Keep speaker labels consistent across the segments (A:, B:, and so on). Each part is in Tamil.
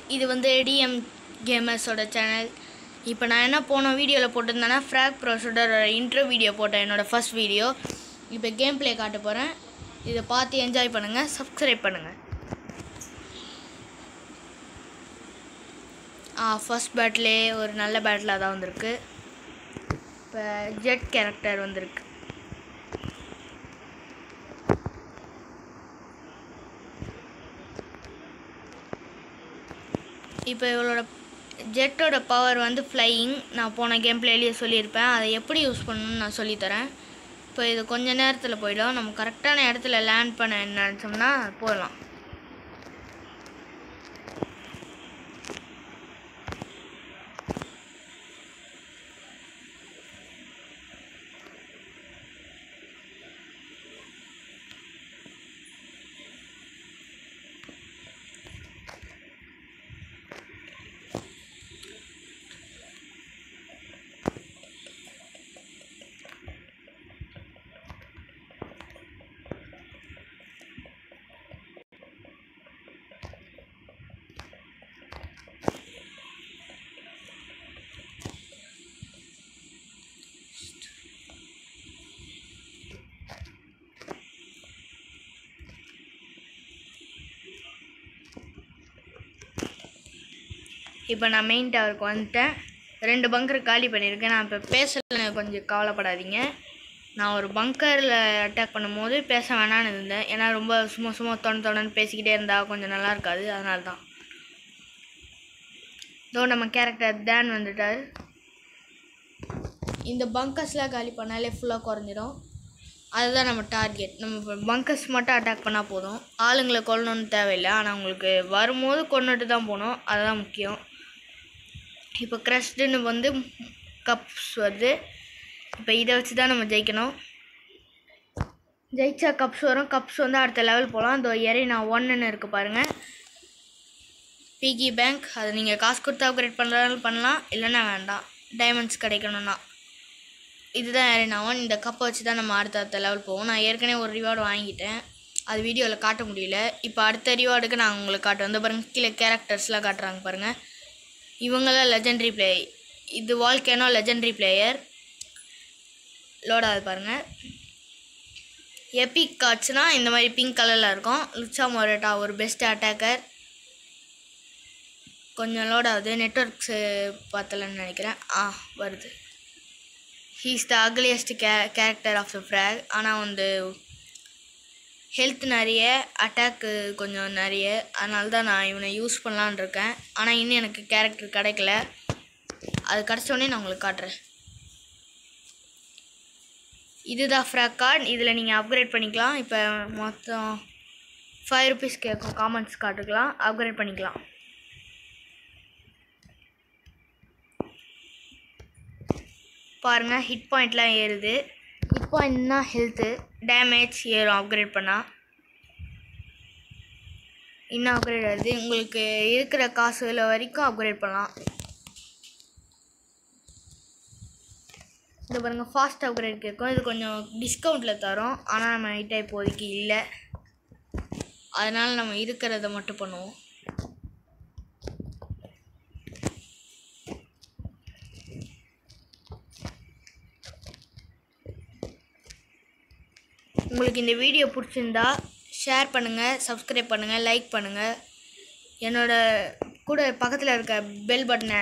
A: இது வந்து டிஎம் கேமர்ஸோட சேனல் இப்போ நான் என்ன போன வீடியோவில் போட்டிருந்தேன்னா ஃப்ராக் ப்ரோஸோட இன்ட்ரோ வீடியோ போட்டேன் என்னோடய ஃபர்ஸ்ட் வீடியோ இப்போ கேம் ப்ளே காட்ட போகிறேன் இதை பார்த்து என்ஜாய் பண்ணுங்கள் சப்ஸ்கிரைப் பண்ணுங்கள் ஆ ஃபர்ஸ்ட் பேட்டிலே ஒரு நல்ல பேட்டிலாக தான் வந்திருக்கு இப்போ ஜெட் கேரக்டர் வந்திருக்கு இப்போ இவளோட ஜெட்டோட பவர் வந்து ஃப்ளையிங் நான் போன கேம் பிளேலேயே சொல்லியிருப்பேன் அதை எப்படி யூஸ் பண்ணணும்னு நான் சொல்லித்தரேன் இப்போ இது கொஞ்ச நேரத்தில் போயிடும் நம்ம கரெக்டான இடத்துல லேண்ட் பண்ண நினச்சோம்னா போகலாம் இப்போ நான் மெயின் டவருக்கு வந்துட்டேன் ரெண்டு பங்கர் காலி பண்ணியிருக்கேன் நான் இப்போ பேசல கொஞ்சம் கவலைப்படாதீங்க நான் ஒரு பங்கரில் அட்டாக் பண்ணும்போது பேச வேணான்னு இருந்தேன் ஏன்னா ரொம்ப சும்மா சும்மா தொண தொணன்னு பேசிக்கிட்டே இருந்தால் கொஞ்சம் நல்லா இருக்காது அதனால தான் இதோ நம்ம கேரக்டர் தேன் வந்துட்டார் இந்த பங்கர்ஸ்லாம் காலி பண்ணாலே ஃபுல்லாக குறைஞ்சிரும் அதுதான் நம்ம டார்கெட் நம்ம இப்போ பங்கர்ஸ் மட்டும் அட்டாக் பண்ணால் போதும் ஆளுங்களை கொல்லணும்னு தேவையில்லை ஆனால் அவங்களுக்கு வரும்போது கொண்டுட்டு தான் போகணும் அதுதான் முக்கியம் இப்போ க்ரஷ்டுன்னு வந்து கப்ஸ் வருது இப்போ இதை வச்சு தான் நம்ம ஜெயிக்கணும் ஜெயிச்சா கப்ஸ் வரும் கப்ஸ் வந்து அடுத்த லெவல் போகலாம் இந்த எரி நான் ஒன்றுன்னு இருக்குது பாருங்கள் பிகி பேங்க் அதை நீங்கள் காசு கொடுத்து அப்கிரேட் பண்ணுறதாலும் பண்ணலாம் இல்லைன்னா வேண்டாம் டைமண்ட்ஸ் கிடைக்கணும்னா இதுதான் நான் ஒன் இந்த கப்பை வச்சு தான் நம்ம அடுத்த அடுத்த லெவல் போவோம் நான் ஏற்கனவே ஒரு ரிவார்டு வாங்கிட்டேன் அது வீடியோவில் காட்ட முடியல இப்போ அடுத்த ரிவார்டுக்கு நான் உங்களுக்கு காட்டுவேன் இந்த பாருங்கள் கீழே கேரக்டர்ஸ்லாம் காட்டுறாங்க பாருங்கள் இவங்களாம் லெஜெண்டரி பிளே இது வால்கேனோ லெஜெண்டரி பிளேயர் லோட் ஆகுது பாருங்கள் எபிக் கார்ட்ஸ்னால் இந்த மாதிரி பிங்க் கலரில் இருக்கும் லுச்சா மொரேட்டா ஒரு பெஸ்ட் அட்டாக்கர் கொஞ்சம் லோட் ஆகுது நெட்ஒர்க்ஸு பார்த்தலன்னு நினைக்கிறேன் ஆ வருது ஹீஸ் த அக்லியஸ்ட் கே கேரக்டர் ஆஃப் த ஃப்ராக் ஆனால் வந்து ஹெல்த் நிறைய அட்டாக்கு கொஞ்சம் நிறைய அதனால தான் நான் இவனை யூஸ் பண்ணலான் இருக்கேன் ஆனால் இன்னும் எனக்கு கேரக்டர் கிடைக்கல அது கிடச்சோடனே நான் உங்களுக்கு காட்டுறேன் இதுதான் ஃப்ராக் கார்டு இதில் நீங்கள் அப்கிரேட் பண்ணிக்கலாம் இப்போ மொத்தம் ஃபைவ் ருபீஸ் கேட்கும் காமன்ஸ் காட்டுக்கலாம் அப்கிரேட் பண்ணிக்கலாம் பாருங்கள் ஹிட் பாயிண்ட்லாம் ஏறுது ஹிட் பாயிண்ட்னா ஹெல்த்து டேமேஜ் ஏறும் அப்கிரேட் பண்ணால் இன்னும் அப்கிரேட் ஆகுது உங்களுக்கு இருக்கிற காசுல வரைக்கும் அப்கிரேட் பண்ணலாம் இது பாருங்கள் ஃபாஸ்ட் அப்கிரேட் கேட்கும் இது கொஞ்சம் டிஸ்கவுண்ட்டில் தரோம் ஆனால் நம்ம கிட்ட இப்போதைக்கு இல்லை அதனால் நம்ம இருக்கிறத மட்டும் பண்ணுவோம் உங்களுக்கு இந்த வீடியோ பிடிச்சிருந்தா ஷேர் பண்ணுங்கள் சப்ஸ்கிரைப் பண்ணுங்கள் லைக் பண்ணுங்கள் என்னோட கூட பக்கத்தில் இருக்க பெல் பட்டனை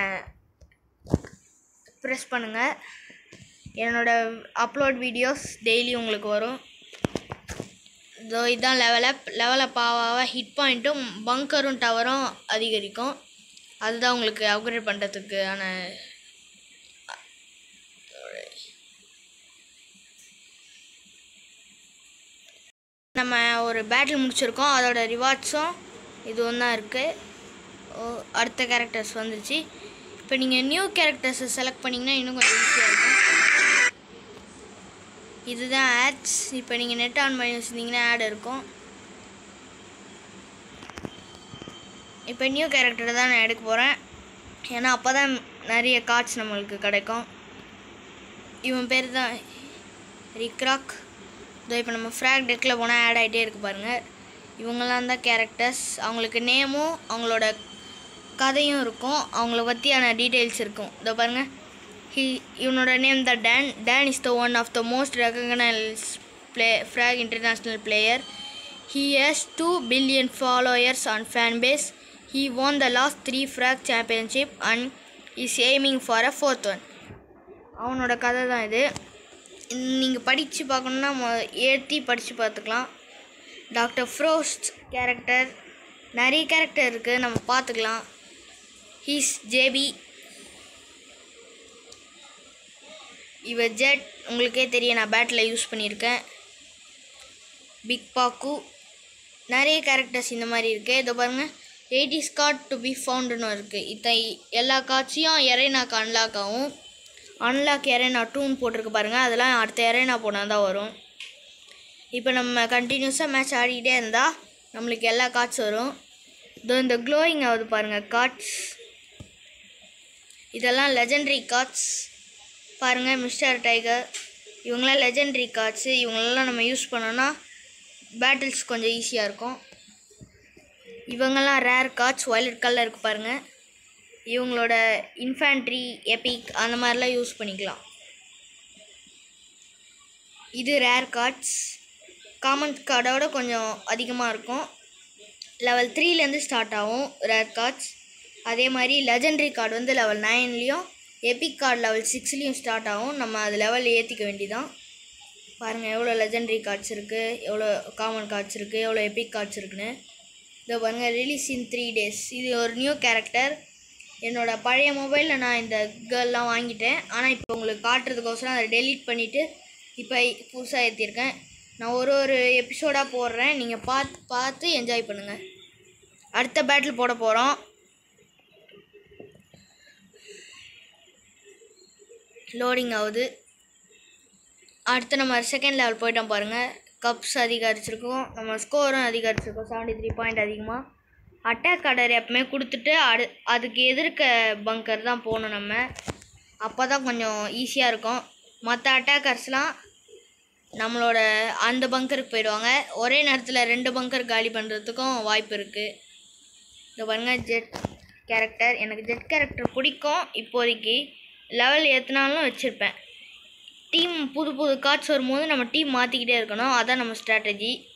A: ப்ரெஸ் பண்ணுங்கள் என்னோட அப்லோட் வீடியோஸ் டெய்லி உங்களுக்கு வரும் இதோ இதுதான் லெவலப் லெவலப் ஆக ஹிட் பாயிண்ட்டும் பங்கரும் டவரும் அதிகரிக்கும் அதுதான் உங்களுக்கு அப்கிரேட் பண்ணுறதுக்கான நம்ம ஒரு பேட்டில் முடிச்சிருக்கோம் அதோட ரிவார்ட்ஸும் இதுவும் தான் இருக்குது அடுத்த கேரக்டர்ஸ் வந்துருச்சு இப்போ நீங்கள் நியூ கேரக்டர்ஸை செலக்ட் பண்ணிங்கன்னா இன்னும் கொஞ்சம் ஈஸியாக இருக்கும் இதுதான் ஆட்ஸ் இப்போ நீங்கள் நெட் ஆன் பண்ணி வச்சுருந்தீங்கன்னா ஆட் இருக்கும் இப்போ நியூ கேரக்டர் தான் நான் எடுக்க போகிறேன் ஏன்னா அப்போ தான் நிறைய கார்ட்ஸ் நம்மளுக்கு கிடைக்கும் இவன் பேர் தான் ரிக்ராக் இதோ இப்போ நம்ம ஃப்ராக் டெக்கில் போனால் ஆட் ஆகிட்டே இருக்கு பாருங்கள் இவங்கெல்லாம் தான் கேரக்டர்ஸ் அவங்களுக்கு நேமும் அவங்களோட கதையும் இருக்கும் அவங்கள பற்றியான டீட்டெயில்ஸ் இருக்கும் இதோ பாருங்கள் ஹி இவனோட name the Dan Dan is the one of the most recognise play frog international player he has two billion followers on fan base he won the last three frog championship and is aiming for a fourth one அவனோட கதை தான் இது நீங்கள் படித்து பார்க்கணுன்னா மொ ஏற்றி படித்து பார்த்துக்கலாம் டாக்டர் ஃப்ரோஸ்ட் கேரக்டர் நிறைய கேரக்டர் இருக்குது நம்ம பார்த்துக்கலாம் ஹீஸ் ஜேபி இவ ஜெட் உங்களுக்கே தெரியும் நான் பேட்டில் யூஸ் பண்ணியிருக்கேன் பிக் பாக்கு நிறைய கேரக்டர்ஸ் இந்த மாதிரி இருக்குது இதோ பாருங்கள் எயிட்டிஸ் கார்ட் டு பி ஃபவுண்டுன்னு இருக்குது இத்த எல்லா காட்சியும் எரேனாக்கு அன்லாக் ஆகும் அன்லாக் எரேனா டூன்னு போட்டிருக்கு பாருங்கள் அதெல்லாம் அடுத்த எரேனா போனால் தான் வரும் இப்போ நம்ம கண்டினியூஸாக மேட்ச் ஆடிக்கிட்டே இருந்தால் நம்மளுக்கு எல்லா கார்ட்ஸ் வரும் இதோ இந்த க்ளோயிங் ஆகுது பாருங்கள் கார்ட்ஸ் இதெல்லாம் லெஜெண்டரி கார்ட்ஸ் பாருங்கள் மிஸ்டர் டைகர் இவங்களாம் லெஜெண்டரி கார்ட்ஸு இவங்களெல்லாம் நம்ம யூஸ் பண்ணோன்னா பேட்டில்ஸ் கொஞ்சம் ஈஸியாக இருக்கும் இவங்கெல்லாம் ரேர் கார்ட்ஸ் வயலட் கலர் இருக்கு பாருங்கள் இவங்களோட இன்ஃபேண்ட்ரி எபிக் அந்த மாதிரிலாம் யூஸ் பண்ணிக்கலாம் இது ரேர் கார்ட்ஸ் காமன் கார்டோட கொஞ்சம் அதிகமாக இருக்கும் லெவல் த்ரீலேருந்து ஸ்டார்ட் ஆகும் ரேர் கார்ட்ஸ் அதே மாதிரி லெஜெண்டரி கார்டு வந்து லெவல் நைன்லேயும் எபிக் கார்டு லெவல் சிக்ஸ்லேயும் ஸ்டார்ட் ஆகும் நம்ம அது லெவல் ஏற்றிக்க வேண்டியதான் பாருங்கள் எவ்வளோ லெஜெண்டரி கார்ட்ஸ் இருக்குது எவ்வளோ காமன் கார்ட்ஸ் இருக்குது எவ்வளோ எபிக் கார்ட்ஸ் இருக்குன்னு இதோ பாருங்கள் ரிலீஸ் இன் த்ரீ டேஸ் இது ஒரு நியூ கேரக்டர் என்னோடய பழைய மொபைலில் நான் இந்த கேர்லாம் வாங்கிட்டேன் ஆனால் இப்போ உங்களுக்கு காட்டுறதுக்கோசரம் அதை டெலீட் பண்ணிவிட்டு இப்போ புதுசாக ஏற்றிருக்கேன் நான் ஒரு ஒரு எபிசோடாக போடுறேன் நீங்கள் பார்த்து பார்த்து என்ஜாய் பண்ணுங்கள் அடுத்த பேட்டில் போட போகிறோம் லோடிங் ஆகுது அடுத்து நம்ம செகண்ட் லெவல் போயிட்டோம் பாருங்கள் கப்ஸ் அதிகரிச்சிருக்கோம் நம்ம ஸ்கோரும் அதிகரிச்சிருக்கோம் செவன்டி த்ரீ பாயிண்ட் அதிகமாக அட்டாக் ஆர்டர் எப்பவுமே கொடுத்துட்டு அடு அதுக்கு எதிர்க்க பங்கர் தான் போகணும் நம்ம அப்போ தான் கொஞ்சம் ஈஸியாக இருக்கும் மற்ற அட்டாக்கர்ஸ்லாம் நம்மளோட அந்த பங்கருக்கு போயிடுவாங்க ஒரே நேரத்தில் ரெண்டு பங்கர் காலி பண்ணுறதுக்கும் வாய்ப்பு இருக்குது இங்கே பாருங்கள் ஜெட் கேரக்டர் எனக்கு ஜெட் கேரக்டர் பிடிக்கும் இப்போதைக்கு லெவல் ஏற்றினாலும் வச்சுருப்பேன் டீம் புது புது கார்ட்ஸ் வரும்போது நம்ம டீம் மாற்றிக்கிட்டே இருக்கணும் அதான் நம்ம ஸ்ட்ராட்டஜி